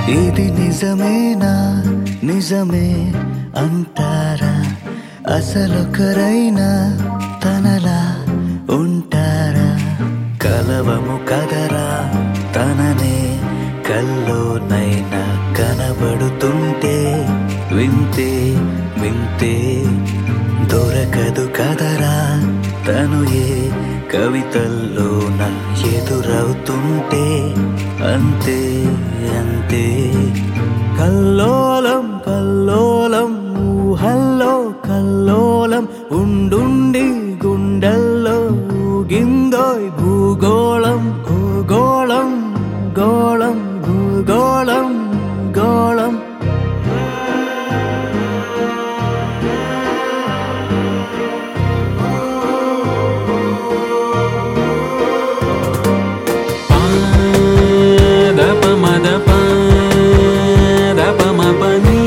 ఇది నిజమేనా నిజమే అంటారా అసలొకరైనా తనలా ఉంటారా కలవము కదరా తననే కల్లోనైనా కనబడుతుంటే వింతే వింతే దొరకదు కదరా తను ఏ కవితల్లోన ఎదురవుతుంటే అంతే అంతే కల్లోలం కల్లోలం ఊహల్లో కల్లోలం ఉండుండి గుండెల్లో ఊగిందోయ్ భూగోళం భూగోళం గోళం భూగోళం గోళం దప మద దప మపని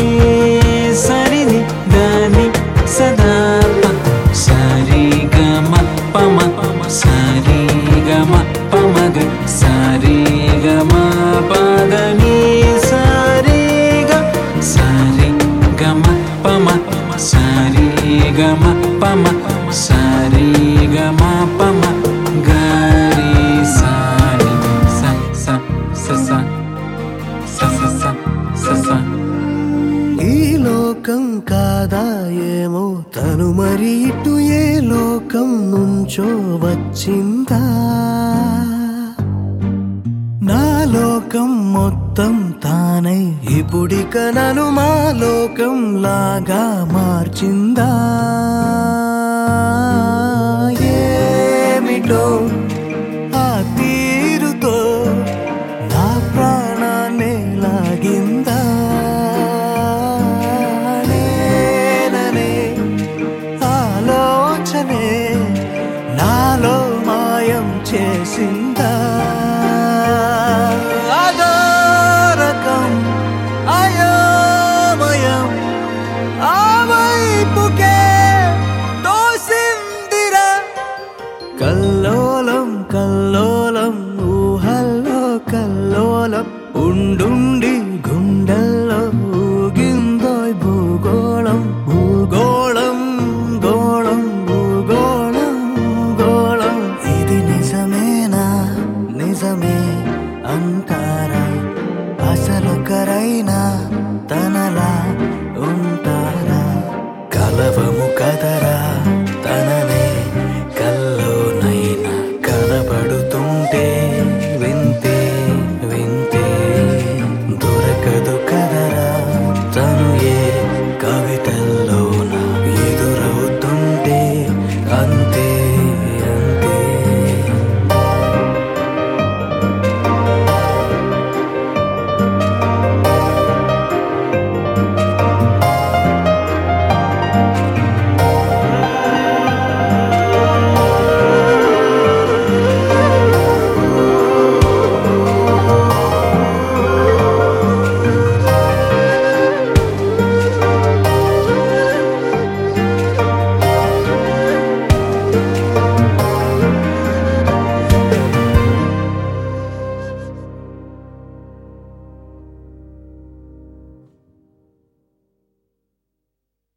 సరిని దాని సదా ప సరి గమ పమ సరి గమ పమగ సరి గమ పదని సరి గ సరి గమ పమ సరి గమ పమ సరి గమ పమ గరి సరి స స స స స స స స స ఈ లోకం కాదా ఏమో తను మరి ఇటు ఏ లోకం నుంచో వచ్చిందా నా లోకం మొత్తం తానై ఇప్పుడిక నన్ను మా లోకం లాగా మార్చిందా ఏమిటో ఆ తీరుతో నా ప్రాణాన్ని లాగిందా నేననే ఆలోచనే నాలో మాయం చేసిందా అదో రకం అయోమయం ఆ వైపుకే తోసిందిరా కల్లోలం కల్లోలం ఊహల్లో కల్లోలం ఉండుండి గుండెల్లో ఊగిందోయ్ భూగోళం భూగోళం గోళం భూగోళం గోళం ఇది నిజమేనా నిజమే అంటారా అసలొకరైనా తనలా ఉంటారా కలవము కదరా